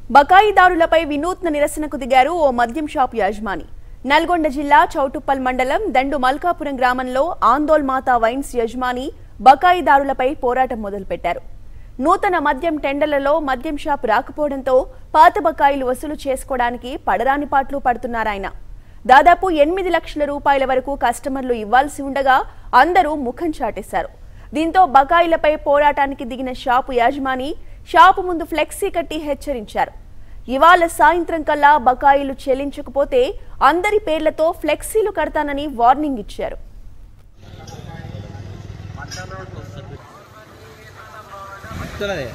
బకాయిదారులపై వినూత్న నిరసనకు దిగారు ఓ మద్యం షాపు యజమాని నల్గొండ జిల్లా చౌటుప్పల్ మండలం దండు మల్కాపురం గ్రామంలో ఆందోల్ మాతా వైన్స్ యజమాని బకాయిదారులపై పోరాటం మొదలుపెట్టారు నూతన మద్యం టెండర్లలో మద్యం షాపు రాకపోవడంతో పాత బకాయిలు వసూలు చేసుకోవడానికి పడరాని పాట్లు పడుతున్నారాయన దాదాపు ఎనిమిది లక్షల రూపాయల వరకు కస్టమర్లు ఇవ్వాల్సి ఉండగా అందరూ ముఖం చాటేశారు దీంతో బకాయిలపై పోరాటానికి దిగిన షాపు యాజమాని షాపు ముందు ఫ్లెక్సీ కట్టి హెచ్చరించారు ఇవాళ సాయంత్రం కల్లా బకాయిలు చెల్లించకపోతే అందరి పేర్లతో ఫ్లెక్సీలు కడతానని వార్నింగ్ ఇచ్చారు వస్తున్నది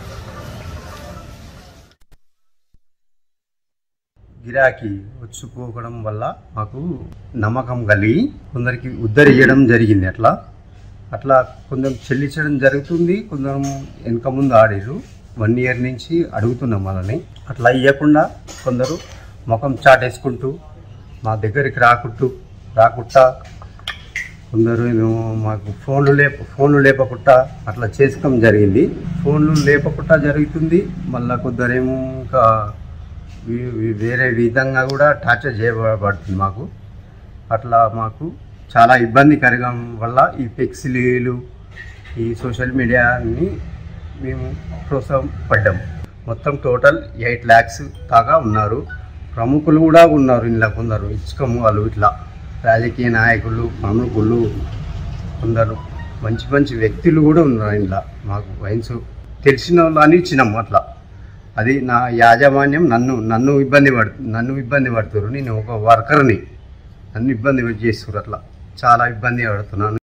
గిరాకీ వచ్చుకోవడం వల్ల మాకు నమ్మకం కలిగి కొందరికి ఉద్ధరించడం జరిగింది అట్లా అట్లా కొందరు చెల్లించడం జరుగుతుంది కొందరు వెనక ముందు ఆడారు వన్ ఇయర్ నుంచి అడుగుతున్నాం వాళ్ళని అట్లా ఇవ్వకుండా కొందరు ముఖం చాటేసుకుంటూ మా దగ్గరికి రాకుంటూ రాకుండా కొందరు ఏమో మాకు ఫోన్లు లేప ఫోన్లు లేపకుండా అట్లా చేసుకోవడం జరిగింది ఫోన్లు లేపకుండా జరుగుతుంది మళ్ళీ కొందరేమో ఇంకా వీ- వీ- వేరే విధంగా కూడా టార్చర్ చేయబడుతుంది మాకు అట్లా మాకు చాలా ఇబ్బందికరంగా వల్ల ఈ పెక్సిలీలు ఈ సోషల్ మీడియాని మేము ప్రోత్సాహం పడ్డాం మొత్తం టోటల్ ఎయిట్ ల్యాక్స్ దాకా ఉన్నారు ప్రముఖులు కూడా ఉన్నారు ఇంట్లో కొందరు ఇచ్చుకం వాళ్ళు ఇట్లా రాజకీయ నాయకులు ప్రముఖులు కొందరు మంచి మంచి వ్యక్తులు కూడా ఉన్నారు ఇంట్లో మాకు వైన్స్ తెలిసిన వాళ్ళు అని ఇచ్చినాం అట్లా అది నా యాజమాన్యం నన్ను నన్ను ఇబ్బంది పడు నన్ను ఇబ్బంది పడుతున్నారు నేను ఒక వర్కర్ని నన్ను ఇబ్బంది చేస్తున్నారు అట్లా చాలా ఇబ్బంది పడుతున్నాను